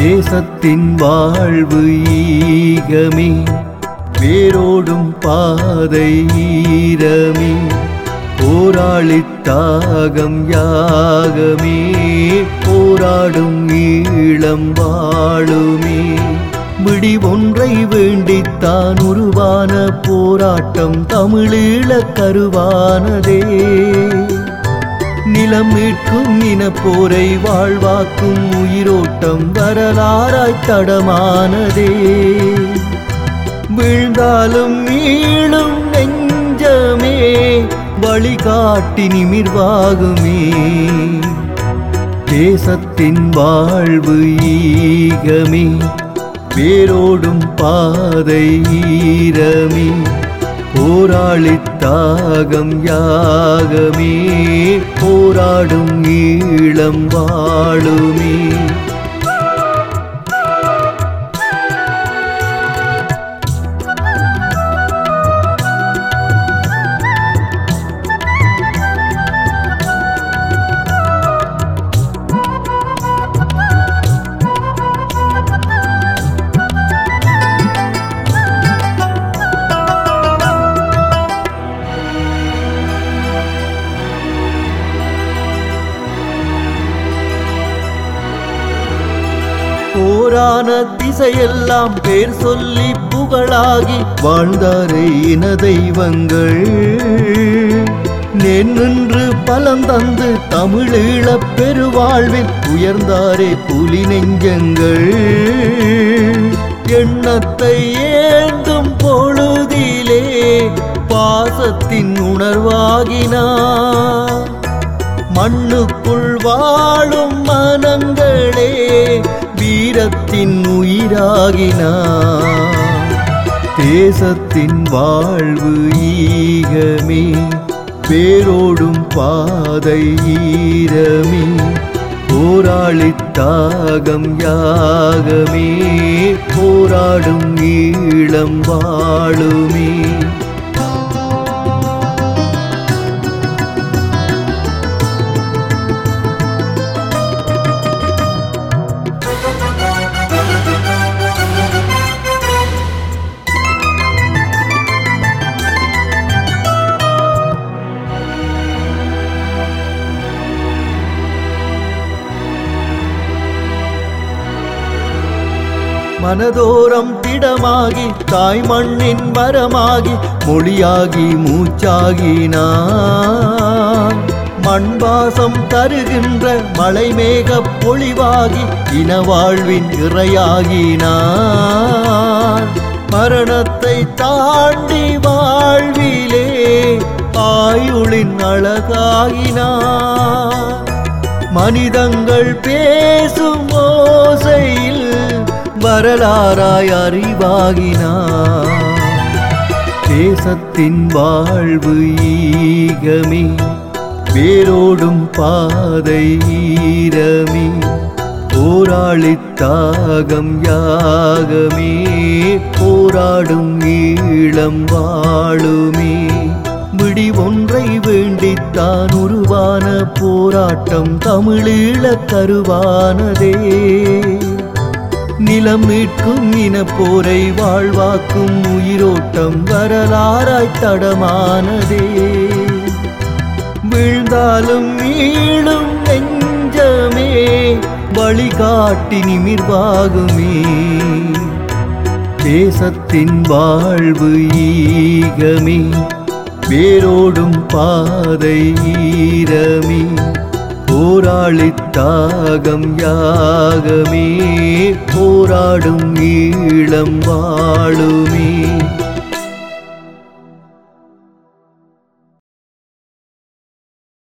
தேசத்தின் வாழ்வு ஈகமே வேரோடும் பாதை ஈரமே போராளித்தாகம் யாகமே போராடும் ஈழம் வாழுமே விடி ஒன்றை வேண்டித்தான் உருவான போராட்டம் தமிழீழ கருவானதே நிலம் மீட்கும் இனப்போரை வாழ்வாக்கும் உயிரோட்டம் வரலாறாய் தடமானதே வீழ்ந்தாலும் மீளும் நெஞ்சமே வழிகாட்டி நிமிர்வாகுமே தேசத்தின் வாழ்வு ஈகமே வேரோடும் பாதை ஈரமே போராளித்தாகம் யாகமே போராடும் ஈழம் வாழுமே போரான திசையெல்லாம் பேர் சொல்லி புகழாகி வாழ்ந்தாரே இன தெய்வங்கள் நின்று பலம் தந்து தமிழீழப் பெருவாழ்வில் உயர்ந்தாரே புலி நெஞ்சங்கள் எண்ணத்தை ஏந்தும் பொழுதிலே பாசத்தின் உணர்வாகினார் மண்ணுக்குள் வாழும் மனங்களே வீரத்தின் உயிராகினார் தேசத்தின் வாழ்வு ஈகமே பேரோடும் பாதை ஈரமே போராளித்தாகம் யாகமே போராடும் ஈழம் வாழுமே மனதோரம் திடமாகி தாய் மண்ணின் வரமாகி மொழியாகி மூச்சாகினான் மண்பாசம் தருகின்ற மலைமேக பொழிவாகி இனவாழ்வின் இறையாகினான் மரணத்தை தாண்டி வாழ்விலே ஆயுளின் அழகாகினான் மனிதங்கள் பேசும் ஓசையில் வரலாறாய் அறிவாகினார் தேசத்தின் வாழ்வு ஈகமே வேரோடும் பாதை ஈரமே போராளித்தாகம் யாகமே போராடும் ஈழம் வாழுமே விடி ஒன்றை வேண்டித்தான் உருவான போராட்டம் தமிழீழ கருவானதே நிலம் மீட்கும் இனப்போரை வாழ்வாக்கும் உயிரோட்டம் வரலாறாய் தடமானதே வீழ்ந்தாலும் மீளும் நெஞ்சமே வழிகாட்டி நிமிர்வாகுமே தேசத்தின் வாழ்வு ஈகமே வேரோடும் பாதை ஈரமே போராளித்தாகம் யாகமே போராடும் ஈழம் வாழுமே